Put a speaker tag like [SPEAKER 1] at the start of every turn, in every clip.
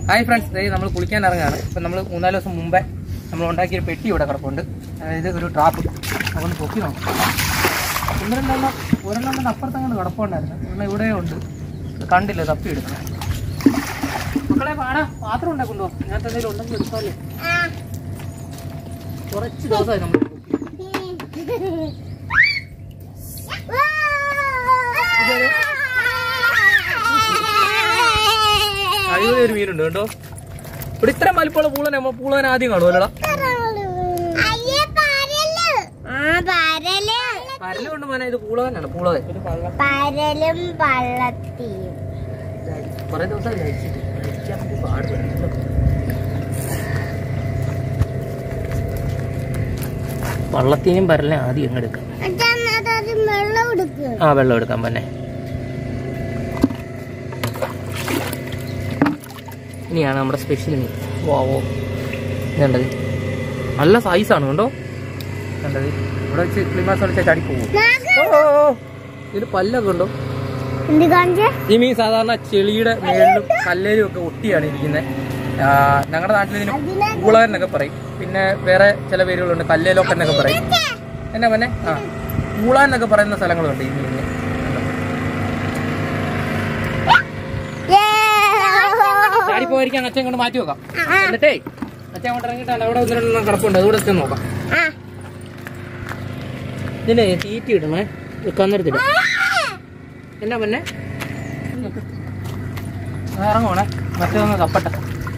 [SPEAKER 1] Hi friends നമ്മൾ കുളിക്കാൻ ഇറങ്ങുകയാണ് ഇപ്പം നമ്മൾ മൂന്നാല് ദിവസം മുമ്പേ നമ്മൾ ഉണ്ടാക്കിയ പെട്ടി ഇവിടെ കിടപ്പുണ്ട് അതായത് ഒരു ട്രാപ്പ് നമുക്കൊന്ന് പൊക്കി നോക്കാം ഒന്ന് രണ്ടെണ്ണം ഒരെണ്ണം അപ്പുറത്തങ്ങനെ കിടപ്പുണ്ടായിരുന്നു ഒരെണ്ണം ഇവിടെ ഉണ്ട് ഇത് കണ്ടില്ല തപ്പി എടുക്കണം മക്കളെ പാടാ പാത്രം ഉണ്ടാ കൊണ്ടുപോ ഞാൻ എന്തെങ്കിലും ഉണ്ടെങ്കിൽ എടുക്കാമല്ലേ കുറച്ച് ദിവസമായി നമ്മൾ അടിപൊളി ഒരു മീനുണ്ട് കേട്ടോ ഇവിടെ ഇത്രയും വലിപ്പമുള്ള പൂളനെ നമ്മൾ പൂളനെ ആദ്യം കാണുമല്ലോടാ പരലുകൊണ്ട് മോനെ ഇത് പൂളവനാണ് പൂളവൻ
[SPEAKER 2] പരലും പള്ളത്തിയും
[SPEAKER 1] കുറെ ദിവസം കഴിച്ചിട്ട് കഴിക്കാൻ വേണ്ടി പാടുപെടുന്നു വള്ളത്തിനും പരലിനെ ആദ്യം അങ്ങ് എടുക്കാം
[SPEAKER 2] അതൊരു വെള്ളം എടുക്കുക
[SPEAKER 1] ആ വെള്ളം എടുക്കാം പിന്നെ ഇനിയാണ് നമ്മുടെ സ്പെഷ്യൽ മീൻ വാവോ കണ്ടത് നല്ല സൈസാണ് കണ്ടോ കണ്ടത് ഇവിടെ വെച്ച് ക്ലിമാസ് കളിച്ചാൽ ചടി പോകും ഇതിന് പല്ലൊക്കെ ഉണ്ടോ
[SPEAKER 2] എന്ത് കാണിച്ച
[SPEAKER 1] ഈ മീൻ സാധാരണ ചെളിയുടെ മേളിലും കല്ലേലും ഒക്കെ ഒട്ടിയാണ് ഇരിക്കുന്നത് ഞങ്ങളുടെ നാട്ടിൽ ഇതിന് പൂളകൻ എന്നൊക്കെ പറയും പിന്നെ വേറെ ചില പേരുകളുണ്ട് കല്ലേലോക്കൻ എന്നൊക്കെ പറയും എന്നാ പിന്നെ ആ പൂളാൻ എന്നൊക്കെ പറയുന്ന സ്ഥലങ്ങളുണ്ട് ഈ മീനിന് ചാടി പോയിരിക്കാൻ അച്ഛൻ കൊണ്ട് മാറ്റി വെക്കാം എന്നിട്ടേ അച്ഛൻ അങ്ങോട്ട് ഇറങ്ങിയിട്ടാണ് അവിടെ ഒന്ന് രണ്ടെണ്ണം കിടപ്പുണ്ട് അതുകൂടെ അച്ഛൻ നോക്കാം ഇതിനെ തീറ്റി ഇടണേ വെക്കാന്നേരത്തിടും എന്നാ പിന്നെ ഇറങ്ങോണേ മറ്റൊന്ന് തപ്പട്ടെ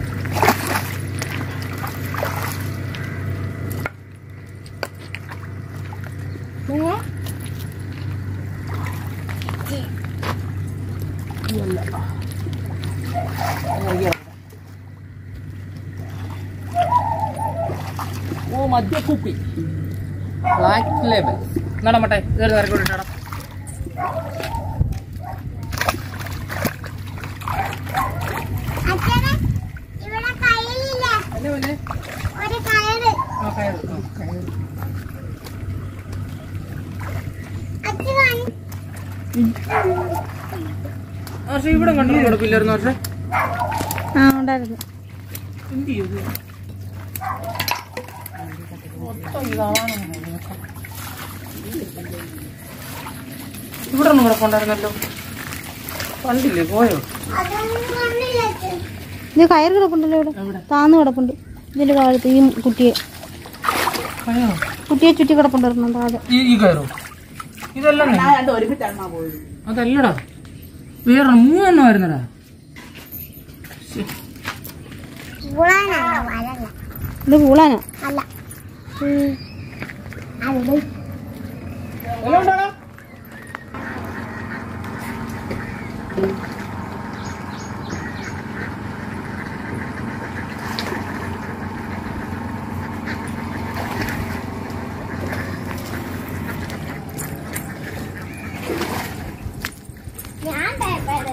[SPEAKER 1] ഓ മദ്യക്കുപ്പി ബ്ലാക്ക് ലേബൽ എന്നാടാ മട്ടെ ഇതൊരു നിരക്കോട്ടിട്ടാടാ
[SPEAKER 2] അച്ഛനെ ഇവിടെ കയ്യിലില്ല
[SPEAKER 1] അല്ലേ പിന്നെ
[SPEAKER 2] ഒരു കയറ്
[SPEAKER 1] ആ കയറ് ആ കയറ്
[SPEAKER 2] അച്ഛൻ കണ്ടു
[SPEAKER 1] പക്ഷെ ഇവിടെ കണ്ടു കുഴപ്പമില്ലായിരുന്നു പക്ഷെ
[SPEAKER 2] ആ ഉണ്ടായിരുന്നു
[SPEAKER 1] എന്ത് ചെയ്തു മൊത്തം ഇതാവാനാണ് ഇവിടെ ഒന്നും കിടപ്പുണ്ടായിരുന്നല്ലോ കണ്ടില്ലേ പോയോ
[SPEAKER 2] അതൊന്നും കണ്ടില്ല അച്ഛൻ
[SPEAKER 3] ഇത് കയർ കിടപ്പുണ്ടല്ലോ ഇവിടെ
[SPEAKER 1] എവിടെ
[SPEAKER 3] താന്ന് കിടപ്പുണ്ട് ഇതിന്റെ കാലത്ത് ഈ കുട്ടിയെ
[SPEAKER 1] കയറോ
[SPEAKER 3] കുട്ടിയെ ചുറ്റി കിടപ്പുണ്ടായിരുന്നു താഴെ
[SPEAKER 1] ഈ ഈ കയറോ ഇതല്ലേ അതല്ലടാ വേറെ മൂന്നെണ്ണം ആയിരുന്നടാ
[SPEAKER 2] ഉളാനാണ് വരല്ല
[SPEAKER 3] ഇത് പൂളാനാ
[SPEAKER 2] അല്ല അവിടെ ഞാൻ പേപ്പർ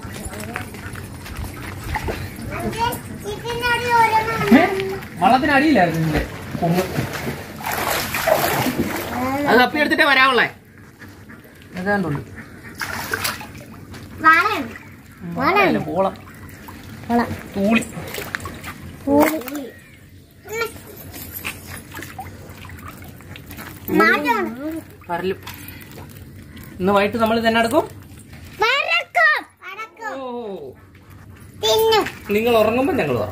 [SPEAKER 2] ഇതിനോട് ഓരോന്നും
[SPEAKER 1] വള്ളത്തിനടിയിലായിരുന്നു ഇതിന്റെ കൊമ്പ് അത് തപ്പി എടുത്തിട്ടേ വരാവുള്ളേ ഏതാണ്ടുണ്ട്
[SPEAKER 2] വളയാണ്
[SPEAKER 1] വളയല്ല, പോളം
[SPEAKER 2] വള
[SPEAKER 1] തൂളി
[SPEAKER 2] മാറ്റാണ്
[SPEAKER 1] പരലും ഇന്ന് വൈകിട്ട് നമ്മൾ തന്നെ എടുക്കും
[SPEAKER 2] വരക്കും വരക്കും
[SPEAKER 1] ഓ
[SPEAKER 2] തിന്നും
[SPEAKER 1] നിങ്ങൾ ഉറങ്ങുമ്പോൾ ഞങ്ങൾ ഉറങ്ങും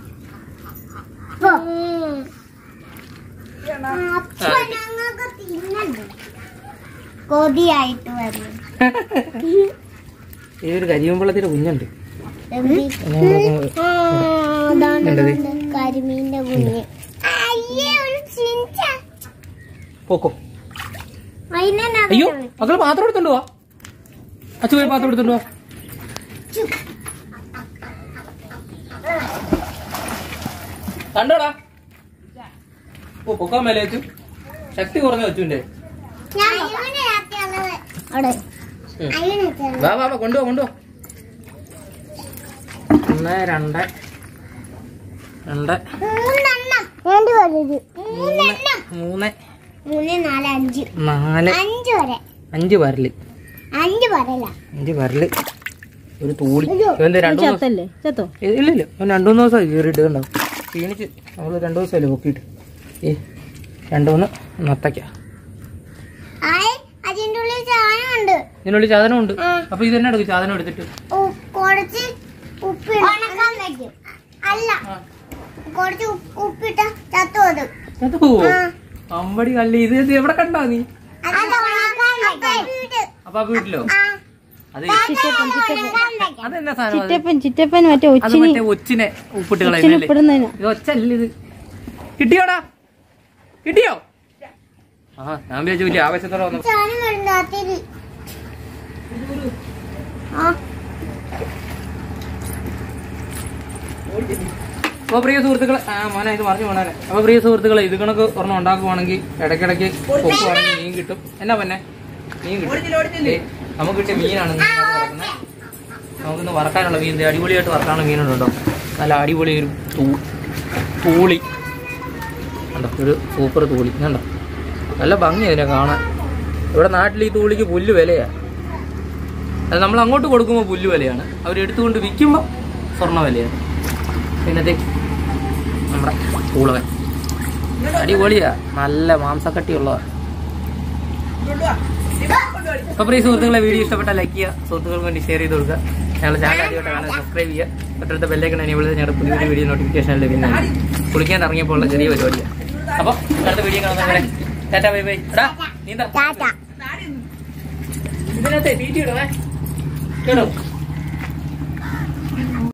[SPEAKER 2] അപ്പൊ ഞങ്ങൾക്ക് തിന്നണ്ട് കൊതിയായിട്ട് വരും
[SPEAKER 1] ഈ ഒരു കരിയുമ്പളത്തിന്റെ കുഞ്ഞുണ്ട് കണ്ടത്?
[SPEAKER 2] കരിമീന്റെ കുഞ്ഞ് അയ്യേ ഒരു ചിഞ്ച
[SPEAKER 1] പോക്കോ
[SPEAKER 2] അതിനെ
[SPEAKER 1] അയ്യോ മക്കള് പാത്രം എടുത്തോണ്ട് പോവാ അച്ഛൻ പോയി പാത്രം എടുത്തോണ്ട് പോവാ കണ്ടോടാ ഓ പൊക്കാൻ മേലെ വെച്ചു ശക്തി കുറഞ്ഞ വെച്ചുന്റെ
[SPEAKER 2] ഞാൻ അയ്യനെ ആക്കിയുള്ളത് അവിടെ അയ്യനെ ആക്കിയുള്ളത്
[SPEAKER 1] വാ വാ വാ കൊണ്ടുപോ കൊണ്ടുപോ ഒന്ന് രണ്ട് രണ്ട്
[SPEAKER 2] മൂന്നെണ്ണം വേണ്ടി വലുത്
[SPEAKER 1] മൂന്ന് മൂന്ന്
[SPEAKER 2] മൂന്ന് നാല് അഞ്ച്
[SPEAKER 1] നാല്
[SPEAKER 2] അഞ്ച് വരെ
[SPEAKER 1] അഞ്ച് വരല്
[SPEAKER 2] അഞ്ച് പറയല
[SPEAKER 1] അഞ്ച് വരല് ഒരു തൂളി ഇവന്റെ രണ്ടു മൂന്ന്
[SPEAKER 3] ചത്തല്ലേ ചത്തോ
[SPEAKER 1] ഇ- ഇല്ല ഇല്ല അവൻ രണ്ടു മൂന്ന് ദിവസം കയറിയിട്ട് കണ്ടോ ക്ഷീണിച്ച് നമ്മൾ രണ്ടു ദിവസമല്ലേ പൊക്കിയിട്ട് ഏ രണ്ടു മൂന്ന് നത്തയ്ക്ക
[SPEAKER 2] ആയി അതിന്റെ ഉള്ളിൽ ചായമുണ്ട്
[SPEAKER 1] ഇതിനുള്ളിൽ ചാതനം ഉണ്ട് അപ്പൊ ഇത് തന്നെ എടുക്കും ചാതനം എടുത്തിട്ട്
[SPEAKER 2] ഉ- കുറച്ച് ഉപ്പ് ഉണക്കാൻ വെക്കും അല്ല കുറച്ച് ഉപ്പ്- ഉപ്പിട്ട ചത്തു അത്
[SPEAKER 1] അത് പോവോ അമ്പടി കല്ല് ഇത് ഇത് എവിടെ കണ്ടാ നീ
[SPEAKER 2] അല്ല ഉണക്കാൻ വെക്കും
[SPEAKER 1] അപ്പൊ ആ വീട്ടിലോ അത്
[SPEAKER 3] ചിറ്റപ്പൻ ചിറ്റപ്പൻ
[SPEAKER 1] അതെന്നാ സാധനം അത്?
[SPEAKER 3] ചിറ്റപ്പൻ ചിറ്റപ്പൻ മറ്റേ
[SPEAKER 1] അത്
[SPEAKER 3] ഒച്ചിനി
[SPEAKER 1] മറ്റേ ഒച്ചിനെ ഉപ്പിട്ട്
[SPEAKER 3] ഒച്ചിനി
[SPEAKER 1] കളയുന്നല്ലേ
[SPEAKER 3] ഇപ്പിടുന്നതിന്
[SPEAKER 1] ഇത് ഒച്ചല്ല ഇത് കിട്ടിയോടാ കിട്ടിയോ ആ ഞാൻ വിചാരിച്ചു വലിയ ആവേശത്തോടെ വന്നു
[SPEAKER 2] ചാനം വരുന്നുണ്ട് അതിൽ ആ
[SPEAKER 1] അപ്പൊ പ്രിയ സുഹൃത്തുക്കളെ ആ മോനെ ഇത് പറഞ്ഞു പോണേ അപ്പൊ പ്രിയ സുഹൃത്തുക്കളെ ഇത് കണക്ക് ഒരെണ്ണം ഉണ്ടാക്കുവാണെങ്കിൽ ഇടയ്ക്കിടയ്ക്ക് പൊക്കുവാണെങ്കിൽ മീൻ കിട്ടും എന്നാ പിന്നെ മീൻ കിട്ടും ഏ, നമുക്ക് കിട്ടിയ മീനാണ് ഇന്ന് ഇതിനകത്ത് കിടക്കുന്നത് നമുക്കിന്ന് വറക്കാനുള്ള മീൻ ദേ അടിപൊളിയായിട്ട് വറക്കാനുള്ള മീനുണ്ട് കേട്ടോ നല്ല അടിപൊളി ഒരു തൂ- തൂളി കണ്ടോ ഒരു സൂപ്പർ തൂളി കണ്ടോ നല്ല ഭംഗി അതിനെ കാണാൻ ഇവിടെ നാട്ടിൽ ഈ തൂളിക്ക് പുല്ല് വിലയാണ് അത് നമ്മൾ അങ്ങോട്ട് കൊടുക്കുമ്പോൾ പുല്ല് വിലയാണ് അവരെടുത്തുകൊണ്ട് വിൽക്കുമ്പോൾ സ്വർണ്ണ വിലയാണ് പിന്നത്തെ നമ്മുടെ പൂളവൻ അടിപൊളിയാ നല്ല മാംസക്കട്ടിയുള്ളതാ അപ്പൊ പ്രിയ സുഹൃത്തുക്കളെ വീഡിയോ ഇഷ്ടപ്പെട്ട ലൈക്ക് ചെയ്യുക സുഹൃത്തുക്കൾക്ക് വേണ്ടി ഷെയർ ചെയ്ത് കൊടുക്കുക ഞങ്ങളുടെ ചാനൽ ആദ്യമായിട്ട് കാണാൻ സബ്സ്ക്രൈബ് ചെയ്യുക തൊട്ടടുത്ത ബെല്ലൈക്കൺ എനേബിൾ ചെയ്ത് ഞങ്ങളുടെ പുതിയ വീഡിയോ നോട്ടിഫിക്കേഷൻ ലഭിക്കുന്നതാണ് കുളിക്കാൻ ഇറങ്ങിയപ്പോൾ ഉള്ള ചെറിയ പരിപാടിയാണ് അപ്പോൾ അടുത്ത വീഡിയോ കാണുന്നവരെ ടാറ്റാ ബൈ ബൈ എടാ നീന്താ
[SPEAKER 2] ടാറ്റ
[SPEAKER 1] ഇതിനകത്തെ തീറ്റി ഇടവേ കേട്ടോ